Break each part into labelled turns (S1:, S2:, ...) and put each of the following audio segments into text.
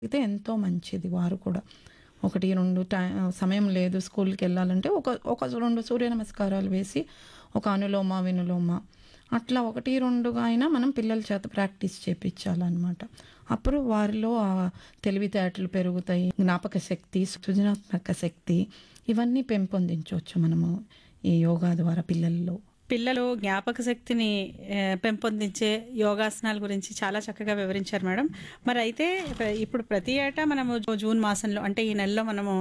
S1: అయితే ఎంతో మంచిది వారు కూడా ఒకటి రెండు టై సమయం లేదు స్కూల్కి వెళ్ళాలంటే ఒక ఒక రెండు సూర్య నమస్కారాలు వేసి ఒక అనులోమ వినులోమ అట్లా ఒకటి రెండుగా అయినా మనం పిల్లల చేత ప్రాక్టీస్ చేపించాలన్నమాట అప్పుడు వారిలో ఆ తెలివితేటలు పెరుగుతాయి జ్ఞాపక శక్తి సృజనాత్మక శక్తి ఇవన్నీ పెంపొందించవచ్చు మనము ఈ యోగా ద్వారా పిల్లల్లో
S2: పిల్లలు జ్ఞాపక శక్తిని ఆ, పెంపొందించే యోగాసనాల గురించి చాలా చక్కగా వివరించారు మేడం మరి అయితే ప్ర- ఇప్పుడు ప్రతి ఏటా మనము జూ- జూన్ మాసంలో అంటే ఈ నెలలో మనము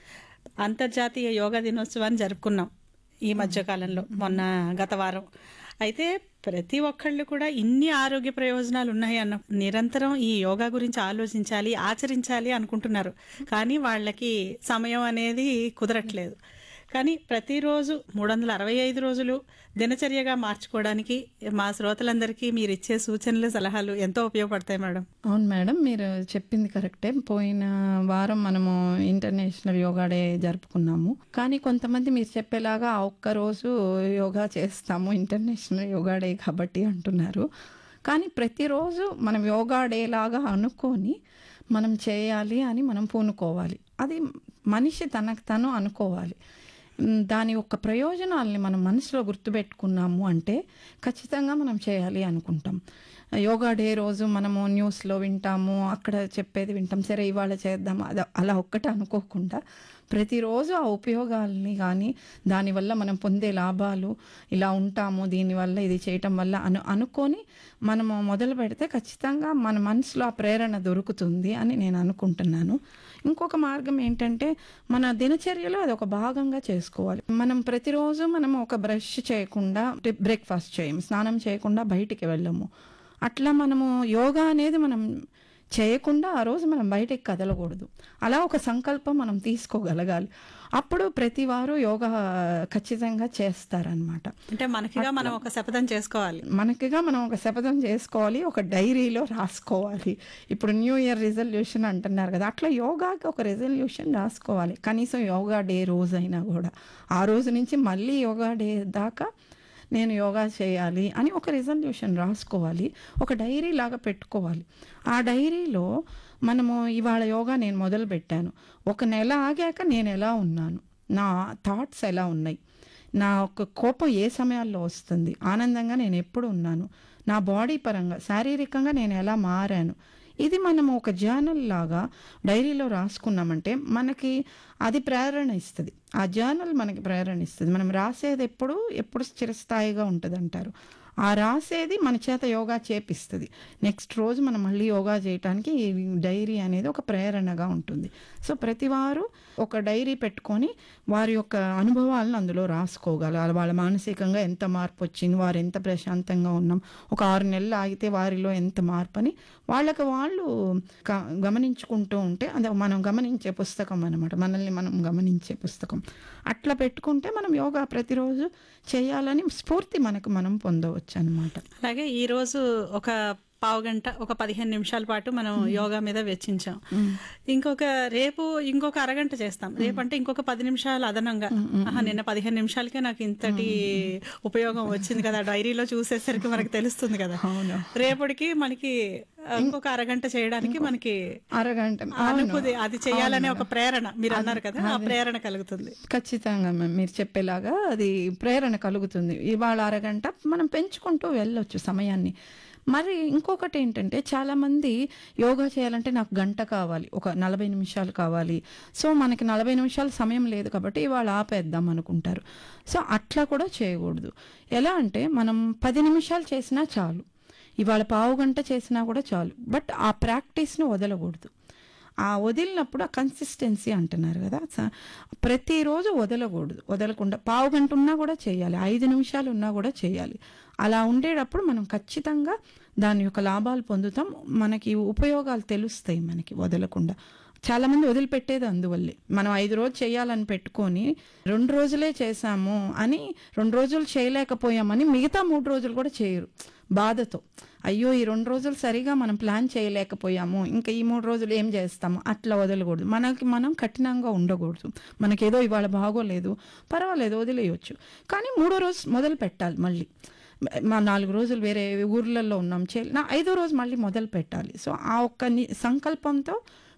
S2: అంతర్జాతీయ యోగా దినోత్సవాన్ని జరుపుకున్నాం ఈ మధ్యకాలంలో మొన్న గత వారం అయితే ప్రతి ఒక్కళ్ళు కూడా ఇన్ని ఆరోగ్య ప్రయోజనాలు ఉన్నాయి అన్న నిరంతరం ఈ యోగా గురించి ఆలోచించాలి ఆచరించాలి అనుకుంటున్నారు కానీ వాళ్ళకి సమయం అనేది కుదరట్లేదు కానీ ప్రతిరోజు మూడు వందల అరవై ఐదు రోజులు దినచర్యగా మార్చుకోవడానికి మా శ్రోతలందరికీ మీరు ఇచ్చే సూచనలు సలహాలు ఎంతో ఉపయోగపడతాయి మేడం
S1: అవును మేడం మీరు చెప్పింది కరెక్టే పోయిన వారం మనము ఇంటర్నేషనల్ యోగా డే జరుపుకున్నాము కానీ కొంతమంది మీరు చెప్పేలాగా ఆ ఒక్క రోజు యోగా చేస్తాము ఇంటర్నేషనల్ యోగా డే కాబట్టి అంటున్నారు కానీ ప్రతిరోజు మనం యోగా డే లాగా అనుకొని మనం చేయాలి అని మనం పూనుకోవాలి అది మనిషి తనకు తను అనుకోవాలి మ్, దాని యొక్క ప్రయోజనాల్ని మనం మనసులో గుర్తుపెట్టుకున్నాము అంటే ఖచ్చితంగా మనం చేయాలి అనుకుంటాం యోగా డే రోజు మనము న్యూస్లో వింటాము అక్కడ చెప్పేది వింటాం సరే ఇవాళ చేద్దాము అది అలా ఒక్కటే అనుకోకుండా ప్రతిరోజు ఆ ఉపయోగాల్ని కానీ దానివల్ల మనం పొందే లాభాలు ఇలా ఉంటాము దీనివల్ల ఇది చేయటం వల్ల అను అనుకొని మనము మొదలు పెడితే ఖచ్చితంగా మన మనసులో ఆ ప్రేరణ దొరుకుతుంది అని నేను అనుకుంటున్నాను ఇంకొక మార్గం ఏంటంటే మన దినచర్యలో అది ఒక భాగంగా చేసుకోవాలి మనం ప్రతిరోజు మనం ఒక బ్రష్ చేయకుండా బ్రేక్ఫాస్ట్ చేయము స్నానం చేయకుండా బయటికి వెళ్ళము అట్లా మనము యోగా అనేది మనం చేయకుండా ఆ రోజు మనం బయటికి కదలకూడదు అలా ఒక సంకల్పం మనం తీసుకోగలగాలి అప్పుడు ప్రతి వారు యోగా ఖచ్చితంగా చేస్తారనమాట
S2: అంటే మనకిగా మనం ఒక శపథం చేసుకోవాలి
S1: మనకిగా మనం ఒక శపథం చేసుకోవాలి ఒక డైరీలో రాసుకోవాలి ఇప్పుడు న్యూ ఇయర్ రిజల్యూషన్ అంటున్నారు కదా అట్లా యోగాకి ఒక రెజల్యూషన్ రాసుకోవాలి కనీసం యోగా డే రోజైనా కూడా ఆ రోజు నుంచి మళ్ళీ యోగా డే దాకా నేను యోగా చేయాలి అని ఒక రిజల్యూషన్ రాసుకోవాలి ఒక డైరీ లాగా పెట్టుకోవాలి ఆ డైరీలో మనము ఇవాళ యోగా నేను మొదలు పెట్టాను ఒక నెల ఆగాక నేను ఎలా ఉన్నాను నా థాట్స్ ఎలా ఉన్నాయి నా ఒక కోపం ఏ సమయాల్లో వస్తుంది ఆనందంగా నేను ఎప్పుడు ఉన్నాను నా బాడీ పరంగా శారీరకంగా నేను ఎలా మారాను ఇది మనం ఒక జర్నల్ లాగా డైరీలో రాసుకున్నామంటే మనకి అది ప్రేరణ ఇస్తుంది ఆ జర్నల్ మనకి ప్రేరణ ఇస్తుంది మనం రాసేది ఎప్పుడు ఎప్పుడు చిరస్థాయిగా ఉంటుంది అంటారు ఆ రాసేది మన చేత యోగా చేపిస్తుంది నెక్స్ట్ రోజు మనం మళ్ళీ యోగా చేయడానికి ఈ డైరీ అనేది ఒక ప్రేరణగా ఉంటుంది సో ప్రతి వారు ఒక డైరీ పెట్టుకొని వారి యొక్క అనుభవాలను అందులో రాసుకోగలరు వాళ్ళ మానసికంగా ఎంత మార్పు వచ్చింది వారు ఎంత ప్రశాంతంగా ఉన్నాం ఒక ఆరు నెలలు ఆగితే వారిలో ఎంత మార్పు అని వాళ్ళకి వాళ్ళు క- గమనించుకుంటూ ఉంటే అది మనం గమనించే పుస్తకం అనమాట మనల్ని మనం గమనించే పుస్తకం అట్లా పెట్టుకుంటే మనం యోగా ప్రతిరోజు చేయాలని స్ఫూర్తి మనకు మనం పొందవచ్చు అనమాట
S2: అలాగే ఈ రోజు ఒక పావు గంట ఒక పదిహేను నిమిషాల పాటు మనం యోగా మీద వెచ్చించాం ఇంకొక రేపు ఇంకొక అరగంట చేస్తాం రేపు అంటే ఇంకొక పది నిమిషాలు అదనంగా ఆహా, నిన్న పదిహేను నిమిషాలకే నాకు ఇంతటి ఉపయోగం వచ్చింది కదా డైరీలో చూసేసరికి మనకి తెలుస్తుంది కదా
S1: అవును.
S2: రేపటికి మనకి ఇంకొక అరగంట చేయడానికి మనకి
S1: అరగంట
S2: అనుకుది అది చేయాలనే ఒక ప్రేరణ మీరు అన్నారు కదా ఆ ప్రేరణ కలుగుతుంది
S1: ఖచ్చితంగా మ్యామ్ మీరు చెప్పేలాగా అది ప్రేరణ కలుగుతుంది ఇవాళ అరగంట మనం పెంచుకుంటూ వెళ్ళొచ్చు సమయాన్ని మరి ఇంకొకటి ఏంటంటే చాలామంది యోగా చేయాలంటే నాకు గంట కావాలి ఒక నలభై నిమిషాలు కావాలి సో మనకి నలభై నిమిషాలు సమయం లేదు కాబట్టి ఇవాళ ఆపేద్దాం అనుకుంటారు సో అట్లా కూడా చేయకూడదు ఎలా అంటే మనం పది నిమిషాలు చేసినా చాలు ఇవాళ పావు గంట చేసినా కూడా చాలు బట్ ఆ ప్రాక్టీస్ను వదలకూడదు ఆ వదిలినప్పుడు ఆ కన్సిస్టెన్సీ అంటున్నారు కదా స- ప్రతిరోజు వదలకూడదు వదలకుండా పావు గంట ఉన్నా కూడా చేయాలి ఐదు నిమిషాలు ఉన్నా కూడా చేయాలి అలా ఉండేటప్పుడు మనం ఖచ్చితంగా దాని యొక్క లాభాలు పొందుతాం మనకి ఉపయోగాలు తెలుస్తాయి మనకి వదలకుండా చాలా మంది వదిలిపెట్టేది అందువల్లే మనం ఐదు రోజులు చేయాలని పెట్టుకొని రెండు రోజులే చేశాము అని రెండు రోజులు చేయలేకపోయామని మిగతా మూడు రోజులు కూడా చేయరు బాధతో అయ్యో ఈ రెండు రోజులు సరిగా మనం ప్లాన్ చేయలేకపోయాము ఇంకా ఈ మూడు రోజులు ఏం చేస్తాము అట్లా వదలకూడదు మనకి మనం కఠినంగా ఉండకూడదు మనకేదో ఇవాళ బాగోలేదు పర్వాలేదు వదిలేయచ్చు కానీ మూడో రోజు మొదలు పెట్టాలి మళ్ళీ మా నాలుగు రోజులు వేరే ఊర్లలో ఉన్నాం చే నా ఐదో రోజు మళ్ళీ మొదలు పెట్టాలి సో ఆ ఒక్క ని- సంకల్పంతో